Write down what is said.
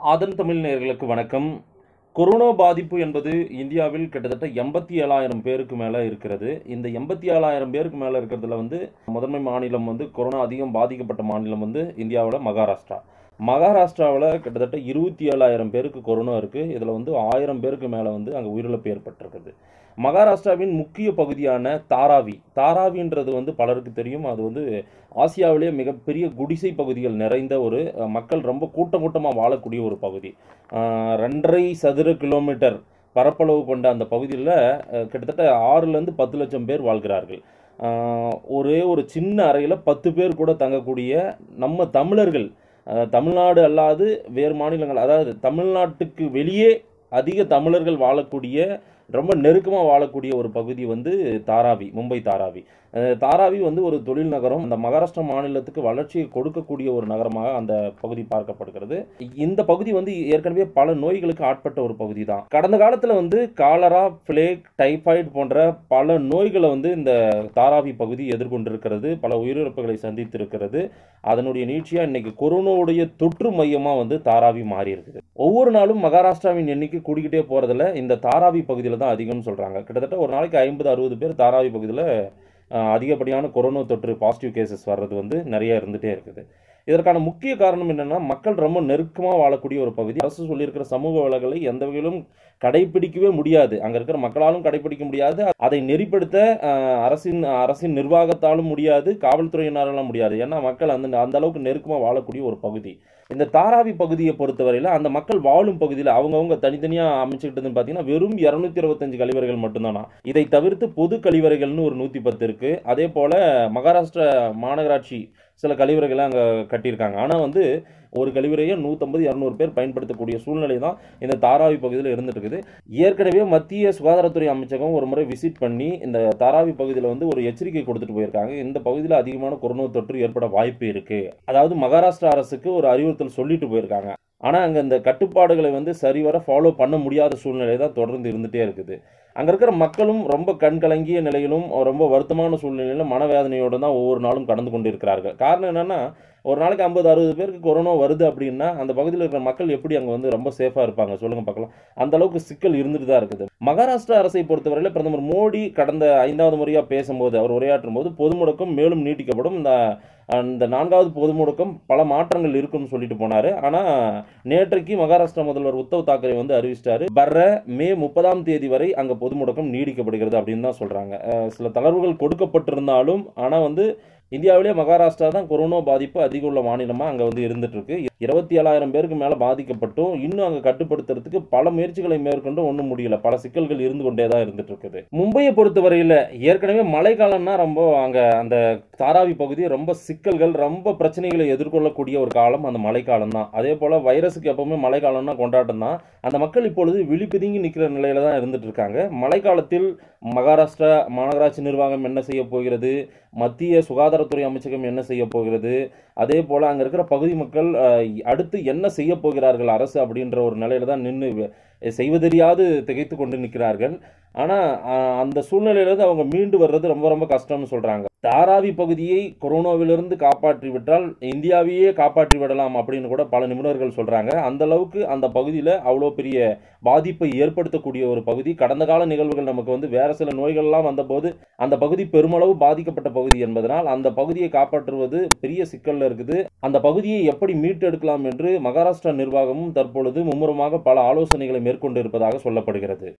ஆதன் தமிழ் நேயர்களுக்கு வணக்கம் கொரோனா பாதிப்பு என்பது இந்தியாவில் கிட்டத்தட்ட எண்பத்தி ஏழாயிரம் பேருக்கு மேலே இருக்கிறது இந்த எண்பத்தி ஏழாயிரம் பேருக்கு மேலே இருக்கிறதுல வந்து முதன்மை மாநிலம் வந்து கொரோனா அதிகம் பாதிக்கப்பட்ட மாநிலம் வந்து இந்தியாவில் மகாராஷ்டிரா மகாராஷ்டிராவில் கிட்டத்தட்ட இருபத்தி ஏழாயிரம் பேருக்கு கொரோனா இருக்குது இதில் வந்து ஆயிரம் பேருக்கு மேலே வந்து அங்கே உயிரிழப்பு ஏற்பட்டிருக்குது மகாராஷ்டிராவின் முக்கிய பகுதியான தாராவி தாராவின்றது வந்து பலருக்கு தெரியும் அது வந்து ஆசியாவிலேயே மிகப்பெரிய குடிசை பகுதிகள் நிறைந்த ஒரு அஹ், மக்கள் ரொம்ப கூட்டம் கூட்டமாக வாழக்கூடிய ஒரு பகுதி அஹ், ரெண்டரை சதுர கிலோமீட்டர் பரப்பளவு கொண்ட அந்த பகுதியில் அஹ், கிட்டத்தட்ட ஆறுலேருந்து பத்து லட்சம் பேர் வாழ்கிறார்கள் அஹ், ஒரே ஒரு சின்ன அறையில் பத்து பேர் கூட தங்கக்கூடிய நம்ம தமிழர்கள் அஹ், தமிழ்நாடு அல்லாது வேறு மாநிலங்கள் அதாவது தமிழ்நாட்டுக்கு வெளியே அதிக தமிழர்கள் வாழக்கூடிய ரொம்ப நெருக்கமாக வாழக்கூடிய ஒரு பகுதி வந்து தாராவி மும்பை தாராவி அஹ் தாராவி வந்து ஒரு தொழில் நகரம் அந்த மகாராஷ்டிரா மாநிலத்துக்கு வளர்ச்சியை கொடுக்கக்கூடிய ஒரு நகரமாக அந்த பகுதி பார்க்கப்படுகிறது இந்த பகுதி வந்து ஏற்கனவே பல நோய்களுக்கு ஆட்பட்ட ஒரு பகுதி தான் கடந்த காலத்தில் வந்து காலரா பிளேக் டைபாய்டு போன்ற பல நோய்களை வந்து இந்த தாராவி பகுதி எதிர்கொண்டிருக்கிறது பல உயிரிழப்புகளை சந்தித்திருக்கிறது அதனுடைய நீட்சியாக இன்னைக்கு கொரோனாவுடைய தொற்று மையமாக வந்து தாராவி மாறி இருக்குது ஒவ்வொரு நாளும் மகாராஷ்டிராவின் எண்ணிக்கை கூடிக்கிட்டே போகிறதுல இந்த தாராவி பகுதியில் தான் அதிகம்னு சொல்கிறாங்க கிட்டத்தட்ட ஒரு நாளைக்கு ஐம்பது அறுபது பேர் தாராவி பகுதியில் அதிகப்படியான கொரோனா தொற்று பாசிட்டிவ் கேசஸ் வர்றது வந்து நிறைய இருந்துகிட்டே இருக்குது இதற்கான முக்கிய காரணம் என்னென்னா மக்கள் ரொம்ப நெருக்கமாக வாழக்கூடிய ஒரு பகுதி அரசு சொல்லியிருக்கிற சமூக விலகலை எந்த வகையிலும் கடைபிடிக்கவே முடியாது அங்கே இருக்கிற மக்களாலும் கடைபிடிக்க முடியாது அதை நெறிப்படுத்த அஹ், அரசின் அரசின் நிர்வாகத்தாலும் முடியாது காவல்துறையினராலும் முடியாது ஏன்னா மக்கள் அந்த அந்த அளவுக்கு நெருக்கமாக வாழக்கூடிய ஒரு பகுதி இந்த தாராவி பகுதியை பொறுத்தவரையில் அந்த மக்கள் வாழும் பகுதியில் அவங்கவுங்க தனித்தனியாக அமைச்சுக்கிட்டதுன்னு பார்த்தீங்கன்னா வெறும் இரநூத்தி இருபத்தஞ்சு கழிவறைகள் மட்டும்தானா இதை தவிர்த்து பொது கழிவறைகள்னு ஒரு நூற்றி பத்து இருக்குது அதே போல் மகாராஷ்டிரா மாநகராட்சி சில கழிவறைகளை அங்கே கட்டியிருக்காங்க ஆனால் வந்து ஒரு கழிவறையை நூற்றம்பது இரநூறு பேர் பயன்படுத்தக்கூடிய சூழ்நிலை தான் இந்த தாராவி பகுதியில் இருந்துட்டு இருக்குது ஏற்கனவே மத்திய சுகாதாரத்துறை அமைச்சகம் ஒரு முறை விசிட் பண்ணி இந்த தாராவி பகுதியில் வந்து ஒரு எச்சரிக்கை கொடுத்துட்டு போயிருக்காங்க இந்த பகுதியில் அதிகமான கொரோனா தொற்று ஏற்பட வாய்ப்பு இருக்கு அதாவது மகாராஷ்டிரா அரசுக்கு ஒரு அறிவுறுத்தல் சொல்லிட்டு போயிருக்காங்க ஆனால் அங்கே இந்த கட்டுப்பாடுகளை வந்து சரிவர ஃபாலோ பண்ண முடியாத சூழ்நிலை தான் தொடர்ந்து இருந்துகிட்டே இருக்குது அங்கே இருக்கிற மக்களும் ரொம்ப கண் கலங்கிய நிலையிலும் ரொம்ப வருத்தமான சூழ்நிலையிலும் மனவேதனையோடு தான் ஒவ்வொரு நாளும் கடந்து கொண்டு இருக்கிறார்கள் காரணம் என்னென்னா ஒரு நாளைக்கு ஐம்பது அறுபது பேருக்கு கொரோனா வருது அப்படின்னா அந்த பகுதியில் இருக்கிற மக்கள் எப்படி அங்கே வந்து ரொம்ப சேஃபாக இருப்பாங்க சொல்லுங்க பார்க்கலாம் அந்த அளவுக்கு சிக்கல் இருந்துட்டு தான் இருக்குது மகாராஷ்டிரா அரசை பொறுத்தவரையில் பிரதமர் மோடி கடந்த ஐந்தாவது முறையாக பேசும்போது அவர் உரையாற்றும் போது பொது முடக்கம் மேலும் நீட்டிக்கப்படும் இந்த அந்த நான்காவது பொது முடக்கம் பல மாற்றங்கள் இருக்கும்னு சொல்லிட்டு போனாரு ஆனால் நேற்றைக்கு மகாராஷ்டிரா முதல்வர் உத்தவ் தாக்கரே வந்து அறிவிச்சிட்டாரு வர்ற மே முப்பதாம் தேதி வரை அங்கே பொது முடக்கம் நீடிக்கப்படுகிறது அப்படின்னு தான் சொல்றாங்க அஹ் சில தளர்வுகள் கொடுக்கப்பட்டிருந்தாலும் ஆனால் வந்து இந்தியாவிலே மகாராஷ்டிரா தான் கொரோனா பாதிப்பு அதிகம் உள்ள மாநிலமாக அங்கே வந்து இருந்துட்டு இருக்கு இருபத்தி ஏழாயிரம் பேருக்கு மேலே பாதிக்கப்பட்டும் இன்னும் அங்கே கட்டுப்படுத்துறதுக்கு பல முயற்சிகளை மேற்கொண்டும் ஒன்றும் முடியல பல சிக்கல்கள் இருந்து கொண்டே தான் இருந்துட்டு இருக்குது மும்பையை பொறுத்தவரையில் ஏற்கனவே மழைக்காலம்னா ரொம்ப அங்கே அந்த தாராவி பகுதி ரொம்ப சிக்கல்கள் ரொம்ப பிரச்சனைகளை எதிர்கொள்ளக்கூடிய ஒரு காலம் அந்த மழைக்காலம் தான் அதே போல் வைரஸுக்கு எப்பவுமே மழைக்காலம்னா கொண்டாட்டம் தான் அந்த மக்கள் இப்பொழுது விழிப்புதுங்கி நிற்கிற நிலையில தான் இருந்துட்டு இருக்காங்க மழைக்காலத்தில் மகாராஷ்டிரா மாநகராட்சி நிர்வாகம் என்ன செய்ய போகிறது மத்திய சுகாதாரத்துறை அமைச்சகம் என்ன செய்ய போகிறது அதே போல் அங்கே இருக்கிற பகுதி மக்கள் அஹ், அடுத்து என்ன செய்ய போகிறார்கள் அரசு அப்படின்ற ஒரு நிலையில தான் நின்று செய்வதறியாது திகைத்து கொண்டு நிற்கிறார்கள் ஆனால் அந்த சூழ்நிலையிலிருந்து அவங்க மீண்டு வர்றது ரொம்ப ரொம்ப கஷ்டம்னு சொல்கிறாங்க தாராவி பகுதியை கொரோனாவிலிருந்து காப்பாற்றி விட்டால் இந்தியாவையே காப்பாற்றி விடலாம் அப்படின்னு கூட பல நிபுணர்கள் சொல்கிறாங்க அந்த அளவுக்கு அந்த பகுதியில் அவ்வளோ பெரிய பாதிப்பை ஏற்படுத்தக்கூடிய ஒரு பகுதி கடந்த கால நிகழ்வுகள் நமக்கு வந்து வேற சில நோய்கள்லாம் வந்தபோது அந்த பகுதி பெருமளவு பாதிக்கப்பட்ட பகுதி என்பதனால் அந்த பகுதியை காப்பாற்றுவது பெரிய சிக்கல்ல இருக்குது அந்த பகுதியை எப்படி மீட்டெடுக்கலாம் என்று மகாராஷ்டிரா நிர்வாகமும் தற்பொழுது மும்முரமாக பல ஆலோசனைகளை மேற்கொண்டு இருப்பதாக சொல்லப்படுகிறது